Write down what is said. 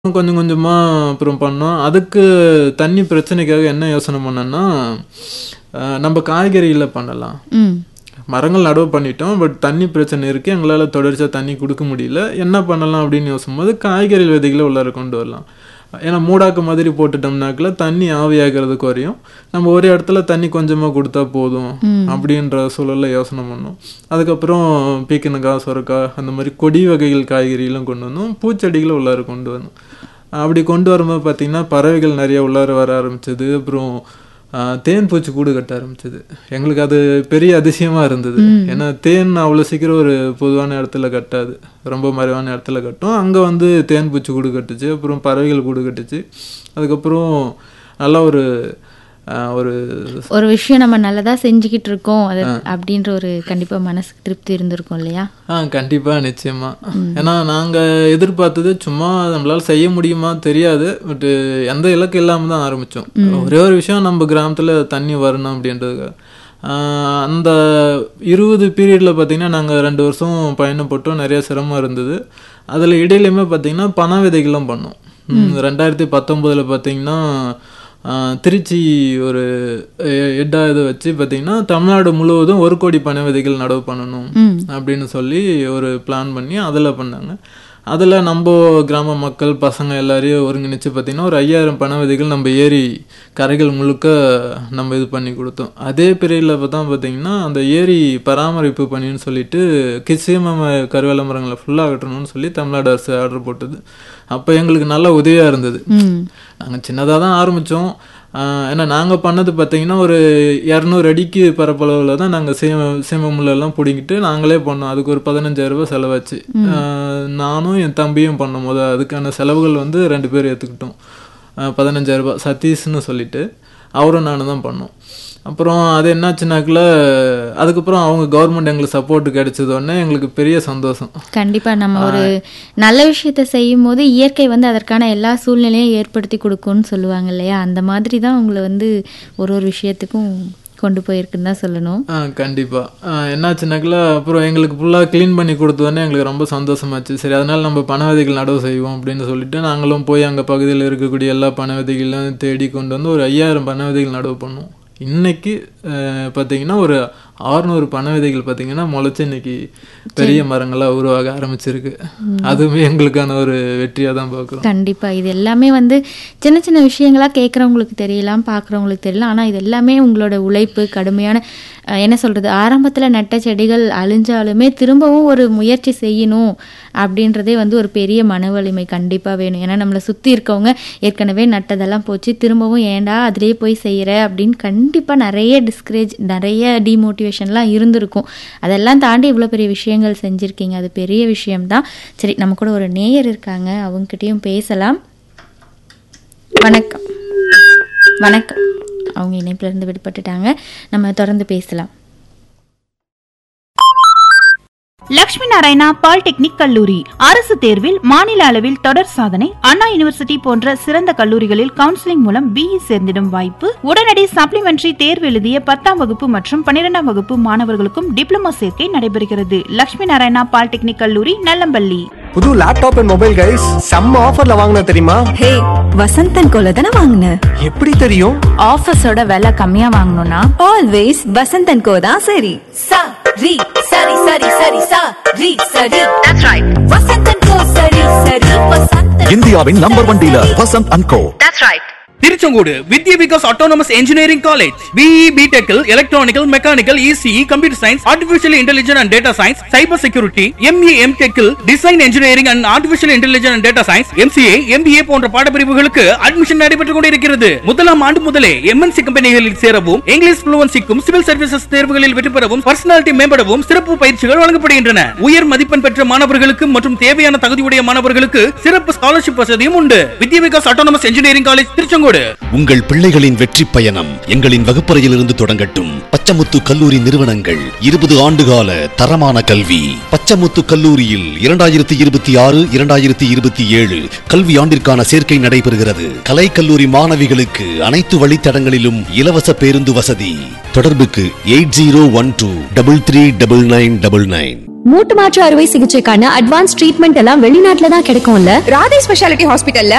கொஞ்சம் கொஞ்சமா அப்புறம் பண்ணோம். அதுக்கு தண்ணி பிரச்சனைக்காக என்ன யோசனை பண்ணேன்னா, அ நம்ப காய்கறில பண்ணலாம். ம். மரங்கள் நடவு பண்ணிட்டோம். பட் தண்ணி பிரச்சனை இருக்கு. எங்களால தொடர்ச்சியா தண்ணி குடுக்க முடியல. என்ன பண்ணலாம் அப்படின்னு யோசிக்கும்போது, காய்கறி விதைகள உள்ளார கொண்டு வரலாம். ஏன்னா மூடாக்கு மாதிரி போட்டுட்டோம்னாக்குல தண்ணி ஆவியாகிறது குறையும். நம்ம ஒரு இடத்துல தண்ணி கொஞ்சமா குடுத்தா போதும். ம். அப்படின்ற சூழல்ல யோசனை பண்ணோம். அதுக்கப்புறம் பீக்கங்காய், சொரக்காய் அந்த மாரி கொடி வகைகள் காய்கறிலாம் கொண்டு வந்தோம். பூச்செடிகள உள்ளார கொண்டு வந்தோம். அப்படி கொண்டு வரும்போது பார்த்தீங்கன்னா, பறவைகள் நெறைய உள்ளார வர ஆரம்பிச்சது. அப்புறம் அ தேன் பூச்சி கூடு கட்ட ஆரம்பிச்சது. எங்களுக்கு அது பெரிய அதிசயமா இருந்தது. ம். ஏன்னா தேன் அவ்வளோ சீக்கிரம் ஒரு பொதுவான இடத்துல கட்டாது. ரொம்ப மறைவான இடத்துல கட்டும். அங்க வந்து தேன் பூச்சி கூடு கட்டுச்சு. அப்புறம் பறவைகள் கூடு கட்டுச்சு. அதுக்கப்புறம் நல்லா ஒரு அ ஒரு ஒரு விஷயம் நம்ம நல்லதா செஞ்சுக்கிட்டு இருக்கோம். அது அப்படின்ற ஒரு கண்டிப்பா மனசுக்கு திருப்தி இருந்திருக்கும் இல்லையா? ஆ கண்டிப்பா, நிச்சயமா. ஏன்னா நாங்க எதிர்பார்த்தது சும்மா நம்மளால செய்ய முடியுமா தெரியாது. பட் எந்த இலக்கு இல்லாம தான் ஆரம்பிச்சோம். ஒரே ஒரு விஷயம் நம்ம கிராமத்துல தண்ணி வரணும் அப்படின்றதுக்காக. ஆ அந்த 20 பீரியட்ல பார்த்தீங்கன்னா, நாங்க 2 வருஷம் பயணப்பட்டோம். நெறைய சிரமம் இருந்தது. அதுல இடையிலயுமே பார்த்தீங்கன்னா, பனை விதைகளும் பண்ணோம். ம் 2019ல பார்த்தீங்கன்னா, ஆ திருச்சி ஒரு எ எட்டா இத வச்சு பார்த்தீங்கன்னா, தமிழ்நாடு முழுவதும் 1 கோடி பனை விதைகள் நடவு பண்ணணும். ம். அப்படின்னு சொல்லி ஒரு பிளான் பண்ணி அதுல பண்ணாங்க. அதுல நம்ப கிராம மக்கள், பசங்க எல்லாரையும் ஒருங்கிணைச்சு பார்த்தீங்கன்னா, ஒரு 5000 பனை விதைகள் நம்ப ஏரி கரைகள் முழுக்க நம்ம இது பண்ணி குடுத்தோம். அதே பீரியட்ல தான் பார்த்தீங்கன்னா, அந்த ஏரி பராமரிப்பு பணின்னு சொல்லிட்டு கிஸ்ஸிமம் கருவேல மரங்கள ஃபுல்லா அகற்றணும்னு சொல்லி தமிழ்நாடு அரசு ஆர்டர் போட்டது. அப்ப எங்களுக்கு நல்ல உதவியா இருந்தது. ம். நாங்க சின்னதா தான் ஆரம்பிச்சோம். ஆ ஏன்னா நாங்க பண்ணது பார்த்தீங்கன்னா, ஒரு 200 அடிக்கு பரப்பளவுல தான் நாங்க சீம சீம முள்ளெல்லாம் புடுங்கிட்டு நாங்களே பண்ணோம். அதுக்கு ஒரு ரூ. 15,000 செலவாச்சு. ஆ நானும் என் தம்பியும் பண்ணோம் மொத. அதுக்கான செலவுகள் வந்து 2 பேர் ஏத்துக்கிட்டோம். அ ரூ. 15,000 சதீஷ்ன்னு சொல்லிட்டு. அவரும் நானும் தான் பண்ணோம். அப்புறம் அது என்னாச்சுனாக்குல, அதுக்கப்புறம் அவங்க கவர்மெண்ட் எங்களுக்கு சப்போர்ட் கிடைச்சது உடனே எங்களுக்கு பெரிய சந்தோஷம். கண்டிப்பா நம்ம ஒரு நல்ல விஷயத்த செய்யும்போது, இயற்கை வந்து அதற்கான எல்லா சூழ்நிலையும் ஏற்படுத்தி குடுக்கும்னு சொல்லுவாங்க இல்லையா? அந்த மாதிரி தான் உங்கள வந்து ஒரு ஒரு விஷயத்துக்கும் கொண்டு போயிருக்குன்னு தான் சொல்லணும். ஆ கண்டிப்பா. அ என்னாச்சுனாக்குல, அப்புறம் எங்களுக்கு ஃபுல்லா கிளீன் பண்ணி குடுத்த உடனே எங்களுக்கு ரொம்ப சந்தோஷமாச்சு. சரி அதனால நம்ம பனை விதைகள் நடவு செய்வோம் அப்படின்னு சொல்லிட்டு, நாங்களும் போய் அங்க பகுதியில இருக்கக்கூடிய எல்லா பனை விதைகளையும் தேடி கொண்டு வந்து ஒரு 5000 பனை விதைகள் நடவு பண்ணோம். இன்னைக்கு அ பார்த்தீங்கன்னா, ஒரு 600 பனை விதைகள் பார்த்தீங்கன்னா, மொளச்சு இன்னைக்கு பெரிய மரங்களா உருவாக ஆரம்பிச்சிருக்கு. அதுவுமே எங்களுக்கான ஒரு வெற்றியா தான் பார்க்குறோம். கண்டிப்பா. இது எல்லாமே வந்து சின்ன சின்ன விஷயங்களா கேட்குறவங்களுக்கு தெரியலாம், பார்க்குறவங்களுக்கு தெரியலாம். ஆனா இது எல்லாமே உங்களோட உழைப்பு, கடுமையான அ என்ன சொல்றது? ஆரம்பத்துல நட்ட செடிகள் அழிஞ்சாலுமே திரும்பவும் ஒரு முயற்சி செய்யணும் அப்படின்றதே வந்து ஒரு பெரிய மன வலிமை கண்டிப்பா வேணும். ஏன்னா நம்மள சுத்தி இருக்கவங்க ஏற்கனவே நட்டதெல்லாம் போச்சு. திரும்பவும் ஏன்டா அதிலேயே போய் செய்ற அப்படின்னு கண்டிப்பா நெறைய டிஸ்கரேஜ் நெறைய டிமோட்டிவேஷன்லாம் இருந்திருக்கும். அதெல்லாம் தாண்டி இவ்வளோ பெரிய விஷயங்கள் செஞ்சிருக்கீங்க. அது பெரிய விஷயம் தான். சரி நம்ம கூட ஒரு நேயர் இருக்காங்க. அவங்ககிட்டயும் பேசலாம். வணக்கம். வணக்கம். அவங்க இணைப்புல இருந்து விடுபட்டுட்டாங்க. நம்ம தொடர்ந்து பேசலாம். லட்சுமி நாராயணா பாலிடெக்னிக் கல்லூரி அரசு தேர்வில் மாநில அளவில் தொடர் சாதனை அண்ணா யூனிவர்சிட்டி போன்ற சிறந்த கல்லூரிகளில் கவுன்சிலிங் மூலம் பிஇ சேர்ந்திடும் வாய்ப்பு உடனடி சப்ளிமெண்டரி தேர்வு எழுதிய பத்தாம் வகுப்பு மற்றும் பன்னிரெண்டாம் வகுப்பு மாணவர்களுக்கும் டிப்ளமோ சேர்க்கை நடைபெறுகிறது லட்சுமி நாராயணா பாலிடெக்னிக் கல்லூரி நல்லம்பள்ளி புது லேப்டாப் அண்ட் மொபைல் கைஸ் செம்ம ஆஃபர்ல வாங்கின தெரியுமா ஹே வசந்தன் கோல தானே வாங்கின எப்படி தெரியும் ஆஃபீஸோட விலை கம்மியா வாங்கணும்னா ஆல்வேஸ் வசந்தன் கோ தான் சரி sa ri sari sari sari sa ri sari that's right vasantan ko sari sari vasantan இந்தியாவின் number one dealer Vasanth and co that's right Tiruchengode Vidya Vikas autonomous engineering college BE பிடெக்கில் electronical mechanical ECE computer science artificial intelligence and data science cyber security ME M டெக்கில் design engineering and artificial intelligence and data science MCA MBA போன்ற பாடப்பிரிவுகளுக்கு admission நடைபெற்றுக் கொண்டிருக்கிறது முதலாம் ஆண்டு முதலே MNC கம்பெனிகளில் சேரவும் இங்கிலீஷ் புளுவன்சிக்கும் சிவில் சர்வீசஸ் தேர்வுகளில் வெற்றி பெறவும் பர்சனாலிட்டி மேம்படவும் சிறப்பு பயிற்சிகள் வழங்கப்படுகின்றன உயர் மதிப்பெண் பெற்ற மாணவர்களுக்கு மற்றும் தேவையான தகுதியுடைய மாணவர்களுக்கு சிறப்பு ஸ்காலர்ஷிப் வசதியும் உண்டு Vidya Vikas autonomous engineering college Tiruchengode உங்கள் பிள்ளைகளின் வெற்றி பயணம் எங்களின் வகுப்பறையிலிருந்து தொடங்கட்டும் பச்சமுத்து கல்லூரி நிறுவனங்கள் இருபது ஆண்டுகால தரமான கல்வி பச்சமுத்து கல்லூரியில் இரண்டாயிரத்தி இருபத்தி ஆறு இரண்டாயிரத்தி இருபத்தி ஏழு கல்வி ஆண்டிற்கான சேர்க்கை நடைபெறுகிறது கலை கல்லூரி மாணவிகளுக்கு அனைத்து வழித்தடங்களிலும் இலவச பேருந்து வசதி தொடர்புக்கு eight zero one two double three double nine double nine மூட்டு மாற்று அறுவை சிகிச்சைக்கான அட்வான்ஸ் ட்ரீட்மெண்ட் எல்லாம் வெளிநாட்டுல தான் கிடைக்கும்ல ராதே ஸ்பெஷாலிட்டி ஹாஸ்பிட்டல்ல